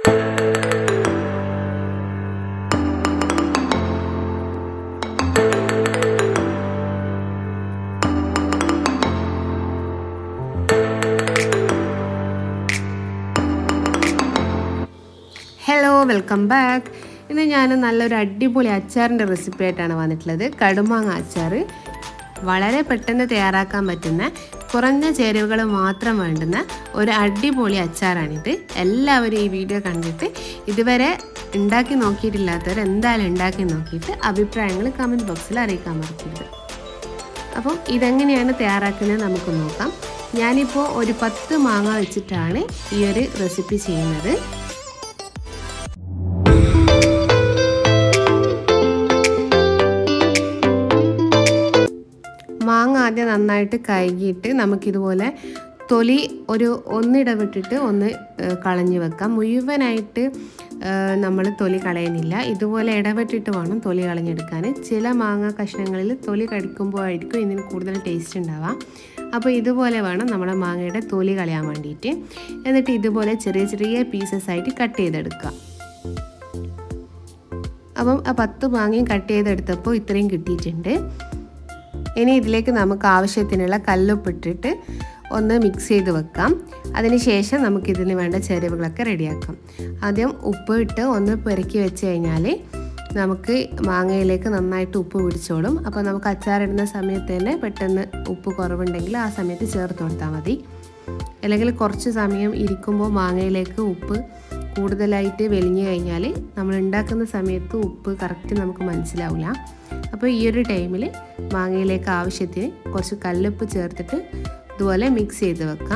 hello welcome back ഇന്ന് ഞാൻ നല്ലൊരു അടിപൊളി അച്ചാറിൻ്റെ റെസിപ്പി ആയിട്ടാണ് വന്നിട്ടുള്ളത് കടുമാങ്ങ അച്ചാർ വളരെ പെട്ടെന്ന് തയ്യാറാക്കാൻ പറ്റുന്ന കുറഞ്ഞ ചേരുവകൾ മാത്രം വേണ്ടുന്ന ഒരു അടിപൊളി അച്ചാറാണിത് എല്ലാവരും ഈ വീഡിയോ കണ്ടിട്ട് ഇതുവരെ ഉണ്ടാക്കി നോക്കിയിട്ടില്ലാത്തവർ എന്തായാലും ഉണ്ടാക്കി നോക്കിയിട്ട് അഭിപ്രായങ്ങൾ കമൻറ്റ് ബോക്സിൽ അറിയിക്കാൻ മറക്കരുത് അപ്പം ഇതെങ്ങനെയാണ് തയ്യാറാക്കുന്നത് നമുക്ക് നോക്കാം ഞാനിപ്പോൾ ഒരു പത്ത് മാങ്ങ വെച്ചിട്ടാണ് ഈ ഒരു റെസിപ്പി ചെയ്യുന്നത് മാങ്ങ ആദ്യം നന്നായിട്ട് കഴുകിയിട്ട് നമുക്കിതുപോലെ തൊലി ഒരു ഒന്നിടവിട്ടിട്ട് ഒന്ന് കളഞ്ഞു വെക്കാം മുഴുവനായിട്ട് നമ്മൾ തൊലി കളയുന്നില്ല ഇതുപോലെ ഇടവിട്ടിട്ട് വേണം തൊലി കളഞ്ഞെടുക്കാൻ ചില മാങ്ങ കഷ്ണങ്ങളിൽ തൊലി കടിക്കുമ്പോഴായിരിക്കും ഇതിന് കൂടുതൽ ടേസ്റ്റ് ഉണ്ടാവാം അപ്പോൾ ഇതുപോലെ വേണം നമ്മുടെ മാങ്ങയുടെ തൊലി കളയാൻ വേണ്ടിയിട്ട് എന്നിട്ട് ഇതുപോലെ ചെറിയ ചെറിയ പീസസ് ആയിട്ട് കട്ട് ചെയ്തെടുക്കുക അപ്പം ആ പത്ത് മാങ്ങയും കട്ട് ചെയ്തെടുത്തപ്പോൾ ഇത്രയും കിട്ടിയിട്ടുണ്ട് ഇനി ഇതിലേക്ക് നമുക്ക് ആവശ്യത്തിനുള്ള കല്ലുപ്പിട്ടിട്ട് ഒന്ന് മിക്സ് ചെയ്ത് വെക്കാം അതിനുശേഷം നമുക്കിതിന് വേണ്ട ചേരുവകളൊക്കെ റെഡിയാക്കാം ആദ്യം ഉപ്പ് ഇട്ട് ഒന്ന് പെറുക്കി വെച്ച് കഴിഞ്ഞാൽ നമുക്ക് മാങ്ങയിലേക്ക് നന്നായിട്ട് ഉപ്പ് പിടിച്ചോളും അപ്പോൾ നമുക്ക് അച്ചാറിടുന്ന സമയത്ത് തന്നെ പെട്ടെന്ന് ഉപ്പ് കുറവുണ്ടെങ്കിൽ ആ സമയത്ത് ചേർത്ത് കൊടുത്താൽ മതി അല്ലെങ്കിൽ കുറച്ച് സമയം ഇരിക്കുമ്പോൾ മാങ്ങയിലേക്ക് ഉപ്പ് കൂടുതലായിട്ട് വെലിഞ്ഞു കഴിഞ്ഞാൽ നമ്മൾ ഉണ്ടാക്കുന്ന സമയത്ത് ഉപ്പ് കറക്റ്റ് നമുക്ക് മനസ്സിലാവില്ല അപ്പോൾ ഈ ഒരു ടൈമിൽ മാങ്ങയിലേക്ക് ആവശ്യത്തിന് കുറച്ച് കല്ലുപ്പ് ചേർത്തിട്ട് ഇതുപോലെ മിക്സ് ചെയ്ത് വെക്കാം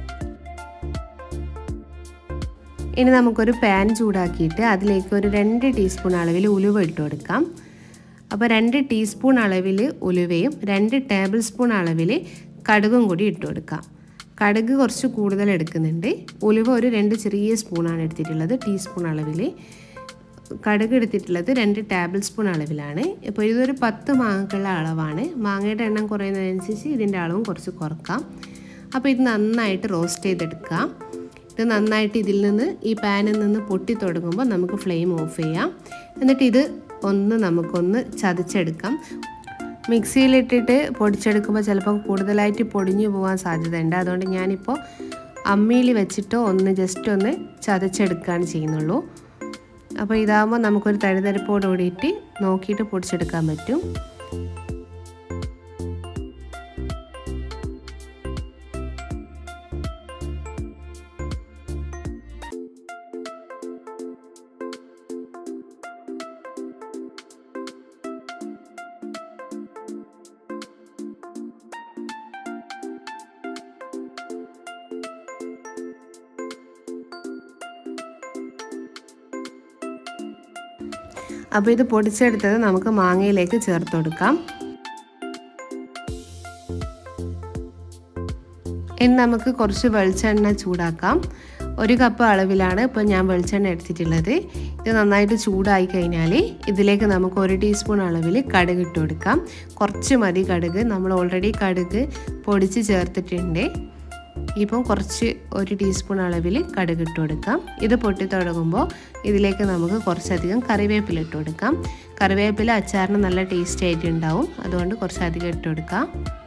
ഇനി നമുക്കൊരു പാൻ ചൂടാക്കിയിട്ട് അതിലേക്ക് ഒരു രണ്ട് ടീസ്പൂൺ അളവിൽ ഉലുവ ഇട്ട് കൊടുക്കാം അപ്പോൾ രണ്ട് ടീസ്പൂൺ അളവിൽ ഉലുവയും രണ്ട് ടേബിൾ സ്പൂൺ അളവിൽ കടുകും കൂടി ഇട്ട് കൊടുക്കാം കടുക് കുറച്ച് കൂടുതൽ എടുക്കുന്നുണ്ട് ഉലുവ ഒരു രണ്ട് ചെറിയ സ്പൂണാണ് എടുത്തിട്ടുള്ളത് ടീസ്പൂൺ അളവിൽ കടുക് എടുത്തിട്ടുള്ളത് രണ്ട് ടേബിൾ സ്പൂൺ അളവിലാണ് ഇപ്പോൾ ഇതൊരു പത്ത് മാങ്ങക്കുള്ള അളവാണ് മാങ്ങയുടെ എണ്ണം കുറയുന്നതനുസരിച്ച് ഇതിൻ്റെ അളവും കുറച്ച് കുറക്കാം അപ്പോൾ ഇത് നന്നായിട്ട് റോസ്റ്റ് ചെയ്തെടുക്കാം ഇത് നന്നായിട്ട് ഇതിൽ നിന്ന് ഈ പാനിൽ നിന്ന് പൊട്ടി തുടങ്ങുമ്പോൾ നമുക്ക് ഫ്ലെയിം ഓഫ് ചെയ്യാം എന്നിട്ട് ഇത് ഒന്ന് നമുക്കൊന്ന് ചതച്ചെടുക്കാം മിക്സിയിലിട്ടിട്ട് പൊടിച്ചെടുക്കുമ്പോൾ ചിലപ്പോൾ കൂടുതലായിട്ട് പൊടിഞ്ഞു പോകാൻ സാധ്യതയുണ്ട് അതുകൊണ്ട് ഞാനിപ്പോൾ അമ്മിയിൽ വെച്ചിട്ടോ ഒന്ന് ജസ്റ്റ് ഒന്ന് ചതച്ചെടുക്കുകയാണ് ചെയ്യുന്നുള്ളൂ അപ്പോൾ ഇതാകുമ്പോൾ നമുക്കൊരു തഴുതരിപ്പോട് കൂടിയിട്ട് നോക്കിയിട്ട് പൊടിച്ചെടുക്കാൻ പറ്റും അപ്പോൾ ഇത് പൊടിച്ചെടുത്തത് നമുക്ക് മാങ്ങയിലേക്ക് ചേർത്ത് കൊടുക്കാം ഇനി നമുക്ക് കുറച്ച് വെളിച്ചെണ്ണ ചൂടാക്കാം ഒരു കപ്പ് അളവിലാണ് ഇപ്പോൾ ഞാൻ വെളിച്ചെണ്ണ എടുത്തിട്ടുള്ളത് ഇത് നന്നായിട്ട് ചൂടായി കഴിഞ്ഞാൽ ഇതിലേക്ക് നമുക്ക് ഒരു ടീസ്പൂൺ അളവിൽ കടുക് ഇട്ട് കൊടുക്കാം കുറച്ച് മതി കടുക് നമ്മൾ ഓൾറെഡി കടുക് പൊടിച്ച് ചേർത്തിട്ടുണ്ട് ഇപ്പം കുറച്ച് ഒരു ടീസ്പൂൺ അളവിൽ കടുക് ഇട്ട് കൊടുക്കാം ഇത് പൊട്ടി തുടങ്ങുമ്പോൾ ഇതിലേക്ക് നമുക്ക് കുറച്ചധികം കറിവേപ്പില ഇട്ട് കൊടുക്കാം കറിവേപ്പില അച്ചാറിന് നല്ല ടേസ്റ്റ് ആയിട്ട് ഉണ്ടാവും അതുകൊണ്ട് കുറച്ചധികം ഇട്ട് കൊടുക്കാം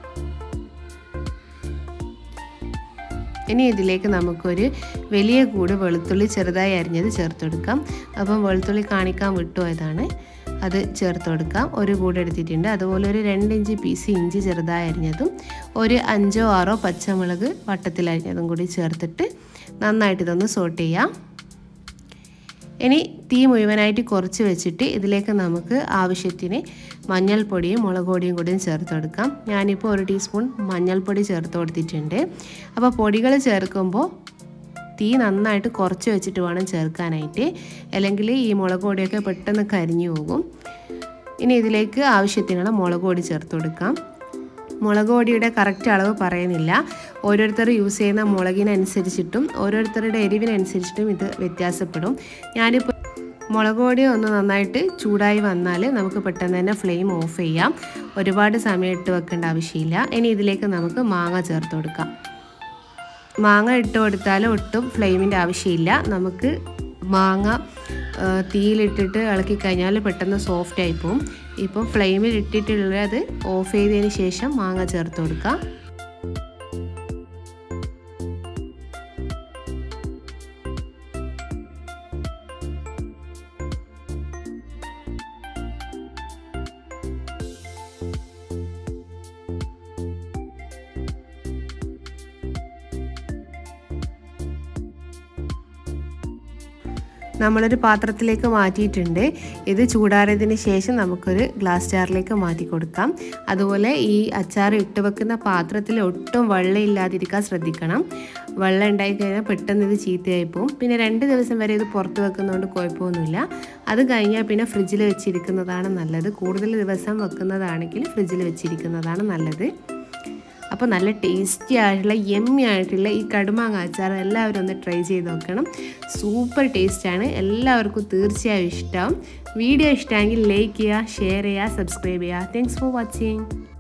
ഇനി ഇതിലേക്ക് നമുക്കൊരു വലിയ കൂട് വെളുത്തുള്ളി ചെറുതായി അരിഞ്ഞത് ചേർത്ത് കൊടുക്കാം അപ്പം വെളുത്തുള്ളി കാണിക്കാൻ വിട്ടുപോയതാണ് അത് ചേർത്ത് കൊടുക്കാം ഒരു കൂട് എടുത്തിട്ടുണ്ട് അതുപോലെ ഒരു രണ്ട് ഇഞ്ച് പീസ് ഇഞ്ചി ചെറുതായി അരിഞ്ഞതും ഒരു അഞ്ചോ ആറോ പച്ചമുളക് വട്ടത്തിൽ അരിഞ്ഞതും കൂടി ചേർത്തിട്ട് നന്നായിട്ട് ഇതൊന്ന് സോട്ട് ചെയ്യാം ഇനി തീ മുഴുവനായിട്ട് കുറച്ച് വെച്ചിട്ട് ഇതിലേക്ക് നമുക്ക് ആവശ്യത്തിന് മഞ്ഞൾപ്പൊടിയും മുളക് പൊടിയും കൂടിയും ചേർത്ത് കൊടുക്കാം ഞാനിപ്പോൾ ഒരു ടീസ്പൂൺ മഞ്ഞൾപ്പൊടി ചേർത്ത് കൊടുത്തിട്ടുണ്ട് അപ്പോൾ പൊടികൾ ചേർക്കുമ്പോൾ തീ നന്നായിട്ട് കുറച്ച് വെച്ചിട്ട് വേണം ചേർക്കാനായിട്ട് അല്ലെങ്കിൽ ഈ മുളക് പൊടിയൊക്കെ പെട്ടെന്ന് കരിഞ്ഞു പോകും ഇനി ഇതിലേക്ക് ആവശ്യത്തിനുള്ള മുളക് പൊടി ചേർത്ത് കൊടുക്കാം മുളക് പൊടിയുടെ കറക്റ്റ് അളവ് പറയുന്നില്ല ഓരോരുത്തർ യൂസ് ചെയ്യുന്ന മുളകിനനുസരിച്ചിട്ടും ഓരോരുത്തരുടെ എരിവിനനുസരിച്ചിട്ടും ഇത് വ്യത്യാസപ്പെടും ഞാനിപ്പോൾ മുളക് പൊടി ഒന്ന് നന്നായിട്ട് ചൂടായി വന്നാൽ നമുക്ക് പെട്ടെന്ന് തന്നെ ഫ്ലെയിം ഓഫ് ചെയ്യാം ഒരുപാട് സമയം ഇട്ട് വെക്കേണ്ട ആവശ്യമില്ല ഇനി ഇതിലേക്ക് നമുക്ക് മാങ്ങ ചേർത്ത് കൊടുക്കാം മാങ്ങ ഇട്ട് കൊടുത്താൽ ഒട്ടും ഫ്ലെയിമിൻ്റെ ആവശ്യമില്ല നമുക്ക് മാങ്ങ തീയിലിട്ടിട്ട് ഇളക്കി കഴിഞ്ഞാൽ പെട്ടെന്ന് സോഫ്റ്റ് ആയി പോവും ഇപ്പം ഫ്ലെയിമിൽ ഇട്ടിട്ടുള്ളത് ഓഫ് ചെയ്തതിന് ശേഷം മാങ്ങ ചേർത്ത് കൊടുക്കാം നമ്മളൊരു പാത്രത്തിലേക്ക് മാറ്റിയിട്ടുണ്ട് ഇത് ചൂടാറിയതിന് ശേഷം നമുക്കൊരു ഗ്ലാസ് ജാറിലേക്ക് മാറ്റി കൊടുക്കാം അതുപോലെ ഈ അച്ചാർ ഇട്ട് വെക്കുന്ന പാത്രത്തിൽ ഒട്ടും വെള്ളം ഇല്ലാതിരിക്കാൻ ശ്രദ്ധിക്കണം വെള്ളം ഉണ്ടായി കഴിഞ്ഞാൽ പെട്ടെന്ന് ഇത് ചീത്തയായി പോകും പിന്നെ രണ്ട് ദിവസം വരെ ഇത് പുറത്ത് വെക്കുന്നതുകൊണ്ട് കുഴപ്പമൊന്നുമില്ല അത് കഴിഞ്ഞാൽ പിന്നെ ഫ്രിഡ്ജിൽ വെച്ചിരിക്കുന്നതാണ് നല്ലത് കൂടുതൽ ദിവസം വെക്കുന്നതാണെങ്കിൽ ഫ്രിഡ്ജിൽ വെച്ചിരിക്കുന്നതാണ് നല്ലത് അപ്പോൾ നല്ല ടേസ്റ്റി ആയിട്ടുള്ള യമ്മി ആയിട്ടുള്ള ഈ കടുമാങ്ങ അച്ചാർ എല്ലാവരും ഒന്ന് ട്രൈ ചെയ്ത് നോക്കണം സൂപ്പർ ടേസ്റ്റാണ് എല്ലാവർക്കും തീർച്ചയായും ഇഷ്ടമാവും വീഡിയോ ഇഷ്ടമെങ്കിൽ ലൈക്ക് ചെയ്യുക ഷെയർ ചെയ്യുക സബ്സ്ക്രൈബ് ചെയ്യുക താങ്ക്സ് ഫോർ വാച്ചിങ്